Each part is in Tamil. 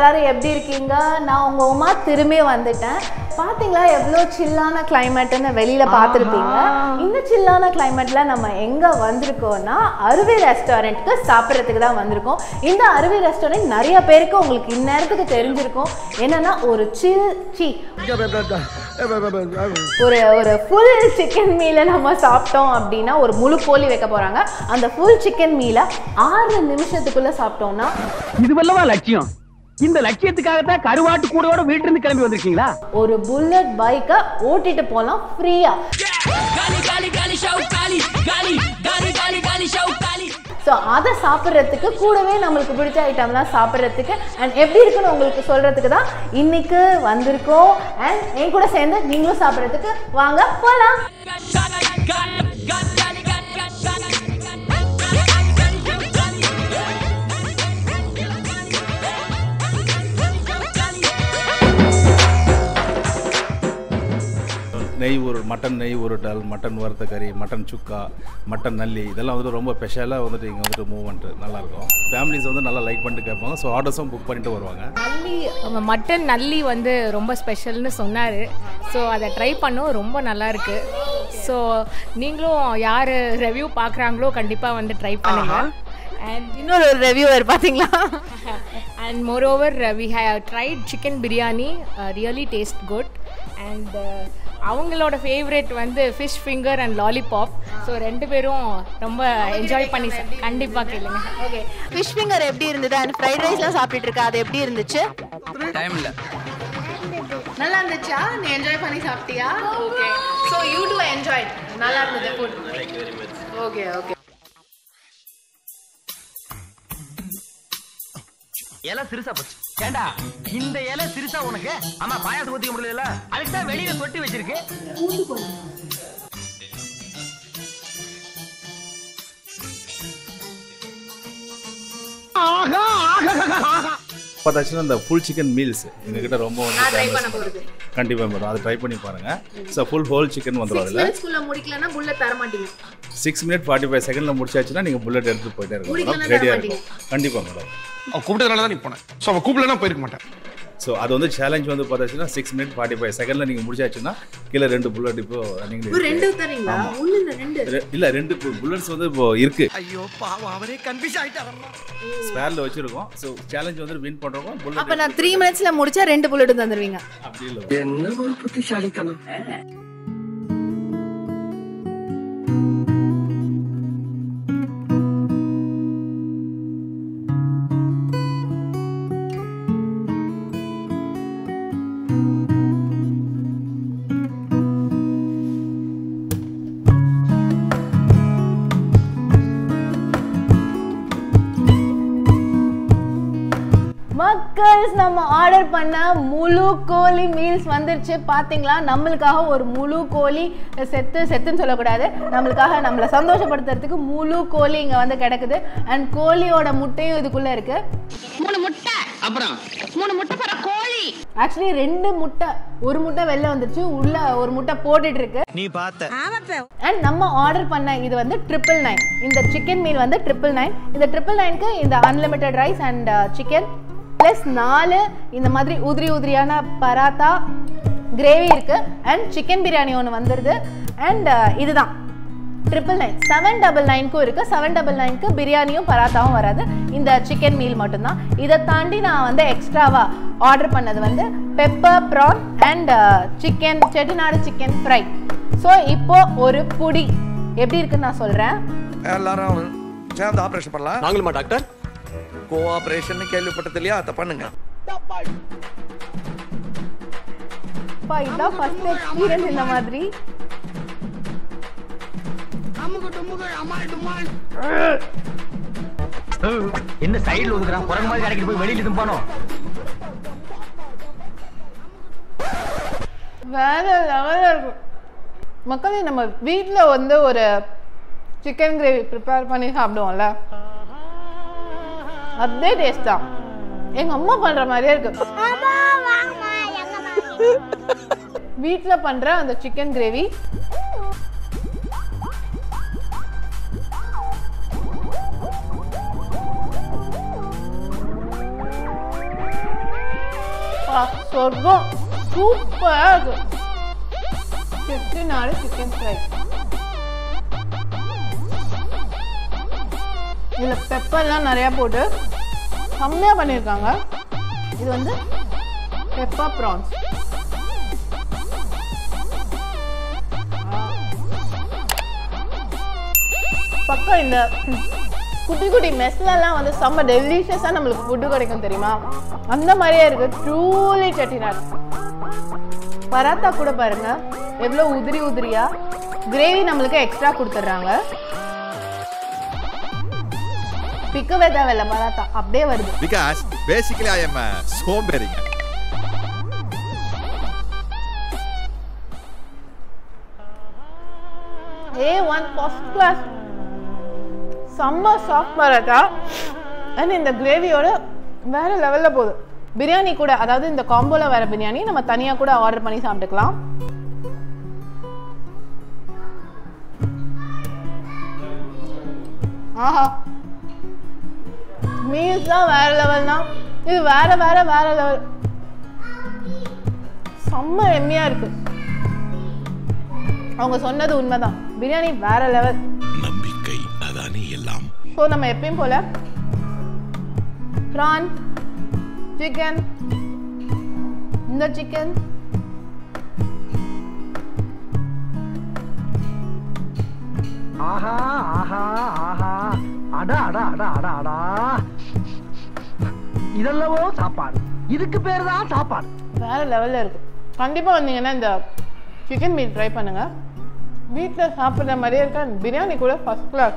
எல்லாரும் எப்படி இருக்கீங்க நான் உங்க உமா திரும்பி வந்துட்டேன் பாத்தீங்களா எவ்வளோ சில்லான கிளைமேட்னு வெளியில பார்த்துருப்பீங்க இந்த சில்லான கிளைமேட்ல நம்ம எங்க வந்திருக்கோம்னா அருவி ரெஸ்டாரண்ட்க்கு சாப்பிட்றதுக்கு தான் வந்திருக்கோம் இந்த அருவி ரெஸ்டாரண்ட் நிறைய பேருக்கு உங்களுக்கு இந்நேரத்துக்கு தெரிஞ்சிருக்கும் என்னன்னா ஒரு சில் சி ஒரு ஒரு ஃபுல் சிக்கன் மீலை நம்ம சாப்பிட்டோம் அப்படின்னா ஒரு முழு கோழி வைக்க போறாங்க அந்த ஃபுல் சிக்கன் மீலை ஆறு நிமிஷத்துக்குள்ள சாப்பிட்டோம்னா இதுவல்லவா லட்சியம் இந்த லட்சியத்துக்காகத்தான் கருவாட்டு கூடோட வீட்டுல இருந்து கிளம்பி வந்திருக்கீங்களா ஒரு புல்லட் பைக்கை ஓட்டிட்டு போகலாம் ஃப்ரீயா ஸோ அதை சாப்பிட்றதுக்கு கூடவே நம்மளுக்கு பிடிச்ச ஐட்டம்லாம் சாப்பிட்றதுக்கு அண்ட் எப்படி இருக்குன்னு உங்களுக்கு சொல்கிறதுக்கு தான் இன்னைக்கு வந்திருக்கோம் அண்ட் என் கூட சேர்ந்து நீங்களும் சாப்பிட்றதுக்கு வாங்க போகலாம் நெய் ஒரு மட்டன் நெய் உருட்டல் மட்டன் வறுத்த கறி மட்டன் சுக்கா மட்டன் நல்லி இதெல்லாம் வந்துட்டு ரொம்ப ஸ்பெஷலாக வந்துட்டு இங்கே வந்துட்டு மூவ்மெண்ட் நல்லாயிருக்கும் ஃபேமிலிஸ் வந்து நல்லா லைக் பண்ணிட்டு கேட்பாங்க ஸோ ஆர்டர்ஸும் புக் பண்ணிட்டு வருவாங்க நல்லி மட்டன் நல்லி வந்து ரொம்ப ஸ்பெஷல்னு சொன்னார் ஸோ அதை ட்ரை பண்ணோம் ரொம்ப நல்லா இருக்கு ஸோ நீங்களும் யார் ரெவ்யூ பார்க்குறாங்களோ கண்டிப்பாக வந்து ட்ரை பண்ணுங்க அண்ட் இன்னொரு ரெவியூவர் பார்த்தீங்களா and more over we have tried chicken biryani really taste good and அவங்களோட ஃபேவரட் வந்து fish finger and lollipop so ரெண்டு பேரும் ரொம்ப என்ஜாய் பண்ணி கண்டிப்பாக கேளுங்க ஓகே ஃபிஷ் ஃபிங்கர் எப்படி இருந்தது அண்ட் ஃப்ரைட் ரைஸ்லாம் சாப்பிட்டுட்டு இருக்கா அது எப்படி இருந்துச்சு டைம் இல்ல நல்லா இருந்துச்சா நீ என்ஜாய் பண்ணி சாப்பிட்டியா okay so you too enjoy நல்லா இருந்தது ஃபுட் ஓகே ஓகே இலை சிறுசா போச்சு ஏண்டா இந்த இலை சிறுசா உனக்கு ஆமா பாயாசம் ஊத்திக்க முடியல அதுக்கு தான் வெளியில கொட்டி வச்சிருக்கு பார்த்தாச்சுன்னா இந்த ஃபுல் சிக்கன் மீல்ஸ் எங்ககிட்ட ரொம்ப வந்து famous. கண்டிப்பாக மேடம் அதை ட்ரை பண்ணி பாருங்கள் ஸோ ஃபுல் ஹோல் சிக்கன் வந்துடும் அதில் மினிட்ஸ்க்குள்ள முடிக்கலன்னா புல்லட் தர மாட்டீங்க சிக்ஸ் மினிட் ஃபார்ட்டி ஃபைவ் செகண்டில் முடிச்சாச்சுன்னா நீங்கள் புல்லட் எடுத்துட்டு போயிட்டே இருக்கும் முடிக்கலன்னா மேடம் ரெடியாக தர இருக்கும் கண்டிப்பாக மேடம் அவன் கூப்பிட்டதுனால தான் நீ போனேன் ஸோ அவன் கூப்பிடலன்னா போயிருக்க மாட்டேன் ஸோ அது வந்து சேலஞ்ச் வந்து பார்த்தாச்சுன்னா சிக்ஸ் மினிட் ஃபார்ட்டி ஃபைவ் செகண்டில் நீங்கள் முடிச்சாச்சுன்னா கீழே ரெண்டு புல்லட் இப்போ ஒரு ரெண்டு ரன்னிங் தரீங்களா ஒண்ணு இல்ல ரெண்டு இல்லை ரெண்டு புல்லட்ஸ் வந்து இப்போ இருக்கு ஐயோ பாவம் அவரே கன்ஃபியூஸ் ஆயிட்டாரம்மா ஸ்பேரில் வச்சிருக்கோம் ஸோ சேலஞ்ச் வந்து வின் பண்ணுறோம் அப்ப புல்லட் நான் த்ரீ மினிட்ஸ்ல முடிச்சா ரெண்டு புல்லட் தந்துருவீங்க அப்படி இல்லை என்ன ஒரு புத்திசாலித்தனம் மக்கள்ஸ் நம்ம ஆர்டர் பண்ண முழு கோழி மீல்ஸ் வந்துருச்சு பாத்தீங்களா நம்மளுக்காக ஒரு முழு கோழி செத்து செத்துன்னு சொல்லக்கூடாது நம்மளுக்காக நம்மளை சந்தோஷப்படுத்துறதுக்கு முழு கோழி இங்க வந்து கிடக்குது அண்ட் கோழியோட முட்டையும் இதுக்குள்ள இருக்கு மூணு முட்டை அப்புறம் மூணு முட்டை போற கோழி ஆக்சுவலி ரெண்டு முட்டை ஒரு முட்டை வெளில வந்துருச்சு உள்ள ஒரு முட்டை போட்டுட்டு இருக்கு நீ பார்த்த அண்ட் நம்ம ஆர்டர் பண்ண இது வந்து ட்ரிபிள் நைன் இந்த சிக்கன் மீல் வந்து ட்ரிபிள் நைன் இந்த ட்ரிபிள் நைனுக்கு இந்த unlimited rice and chicken plus நாலு இந்த மாதிரி உதிரி உதிரியான பராத்தா கிரேவி இருக்கு அண்ட் சிக்கன் பிரியாணி ஒன்று வந்துடுது அண்ட் இதுதான் ட்ரிபிள் நைன் செவன் டபுள் நைனுக்கும் இருக்குது செவன் டபுள் நைனுக்கு பிரியாணியும் பராத்தாவும் வராது இந்த சிக்கன் மீல் மட்டும்தான் இதை தாண்டி நான் வந்து எக்ஸ்ட்ராவாக ஆர்டர் பண்ணது வந்து pepper prawn and chicken Chettinad chicken fry so இப்போ ஒரு புடி எப்படி இருக்குன்னு நான் சொல்கிறேன் எல்லாரும் சேர்ந்து ஆபரேஷன் பண்ணலாம் நாங்களுமா டாக்டர் கோஆபரேஷன் கேள்விப்பட்டது இல்லையா அதை பண்ணுங்க அப்பா இதான் ஃபர்ஸ்ட் எக்ஸ்பீரியன்ஸ் இந்த மாதிரி என்ன சைடுல ஒதுக்குறான் குரங்கு மாதிரி கடைக்கு போய் வெளியில தும்பானோ வேற லெவலில் இருக்கும் மக்களே நம்ம வீட்டில் வந்து ஒரு சிக்கன் கிரேவி ப்ரிப்பேர் பண்ணி சாப்பிடுவோம்ல அதே டேஸ்ட் தான் எங்கள் அம்மா பண்ணுற மாதிரியே இருக்கு வீட்டில் பண்ணுற அந்த சிக்கன் கிரேவி ஆ, சொர்க்கம் சூப்பராக இருக்கு செட்டிநாடு சிக்கன் ஃப்ரை இதில் பெப்பர்லாம் நிறையா போட்டு செம்மையாக பண்ணியிருக்காங்க இது வந்து பெப்பர் ப்ரான்ஸ் பக்கம் இந்த குட்டி குட்டி மெஸ்லலாம் வந்து செம்ம டெலிஷியஸாக நம்மளுக்கு ஃபுட்டு கிடைக்கும் தெரியுமா அந்த மாதிரியே இருக்கு ட்ரூலி செட்டிநாடு பராத்தா கூட பாருங்க எவ்வளோ உதிரி உதிரியா கிரேவி நம்மளுக்கு எக்ஸ்ட்ரா கொடுத்துட்றாங்க பிக்கவே தேவையில்ல பராத்தா அப்படியே வருது பிகாஸ் பேசிக்கலி ஐ எம் சோம்பேறிங்க ஏ ஒன் ஃபர்ஸ்ட் கிளாஸ் செம்ம சாஃப்ட் பரோட்டா அண்ட் இந்த கிரேவியோட வேற லெவலில் போகுது பிரியாணி கூட அதாவது இந்த காம்போல வர பிரியாணி நம்ம தனியாக கூட ஆர்டர் பண்ணி சாப்பிட்டுக்கலாம் ஆஹா மீல்ஸ் தான் வேற லெவல் தான் இது வேற வேற வேற லெவல் செம்ம எம்மியா இருக்கு அவங்க சொன்னது உண்மைதான் பிரியாணி வேற லெவல் நம்பிக்கை அதானே எல்லாம் ஸோ நம்ம எப்பயும் போல ப்ரான் சிக்கன் இந்த சிக்கன் ஆஹா ஆஹா ஆஹா அடா அடா அடா அடா அடா இதெல்லவோ சாப்பாடு இதுக்கு பேர் தான் சாப்பாடு வேற லெவலில் இருக்கு கண்டிப்பாக வந்தீங்கன்னா இந்த சிக்கன் மீட் ட்ரை பண்ணுங்க வீட்டில் சாப்பிட்ற மாதிரியே இருக்க பிரியாணி கூட ஃபர்ஸ்ட் கிளாஸ்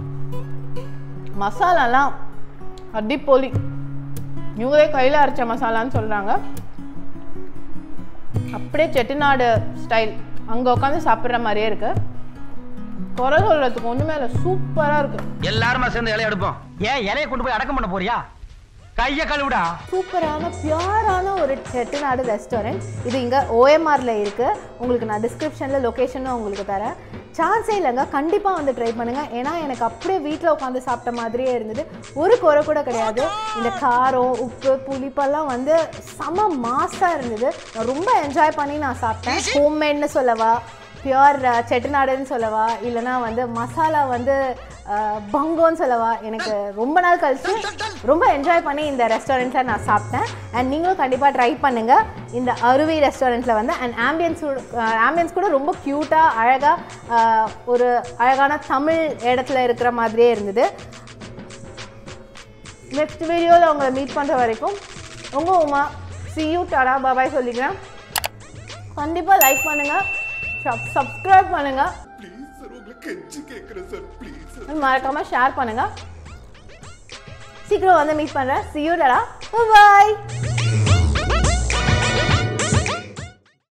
மசாலாலாம் அடிப்பொலி இவங்களே கையில் அரைச்ச மசாலான்னு சொல்கிறாங்க அப்படியே செட்டிநாடு ஸ்டைல் அங்கே உட்காந்து சாப்பிட்ற மாதிரியே இருக்கு குறை சொல்கிறதுக்கு ஒன்றுமே இல்லை சூப்பராக இருக்குது எல்லாருமா சேர்ந்து இலைய எடுப்போம் ஏன் இலைய கொண்டு போய் அடக்கம் பண்ண போறியா கைய கழுவிடா சூப்பரான பியூரான ஒரு செட்டிநாடு ரெஸ்டாரண்ட் இது இங்கே ஓஎம்ஆரில் இருக்குது உங்களுக்கு நான் டிஸ்கிரிப்ஷனில் லொக்கேஷனும் உங்களுக்கு தரேன் சான்ஸே இல்லைங்க கண்டிப்பாக வந்து ட்ரை பண்ணுங்கள் ஏன்னா எனக்கு அப்படியே வீட்டில் உட்காந்து சாப்பிட்ட மாதிரியே இருந்தது ஒரு குறை கூட கிடையாது இந்த காரம் உப்பு புளிப்பெல்லாம் வந்து செம மாஸாக இருந்தது நான் ரொம்ப என்ஜாய் பண்ணி நான் சாப்பிட்டேன் ஹோம்மேட்னு சொல்லவா பியூர் செட்டிநாடுன்னு சொல்லவா இல்லைனா வந்து மசாலா வந்து அஹ், பங்கோன்னு சொல்லவா எனக்கு ரொம்ப நாள் கழிச்சு ரொம்ப என்ஜாய் பண்ணி இந்த ரெஸ்டாரண்ட்டில் நான் சாப்பிட்டேன் அண்ட் நீங்களும் கண்டிப்பாக ட்ரை பண்ணுங்கள் இந்த அருவி ரெஸ்டாரண்ட்டில் வந்து அண்ட் ஆம்பியன்ஸ் ஆம்பியன்ஸ் கூட ரொம்ப க்யூட்டாக அழகாக ஒரு அழகான தமிழ் இடத்துல இருக்கிற மாதிரியே இருந்தது நெக்ஸ்ட் வீடியோவில் உங்களை மீட் பண்ணுற வரைக்கும் உங்கள் Uma see you tata bye bye சொல்லிக்கிறேன் கண்டிப்பாக லைக் பண்ணுங்கள் சப்ஸ்கிரைப் பண்ணுங்கள் மறக்காம ஷேர் பண்ணுங்க சீக்கிரம் வந்து மீட் பண்றேன் see you டாடா பாய்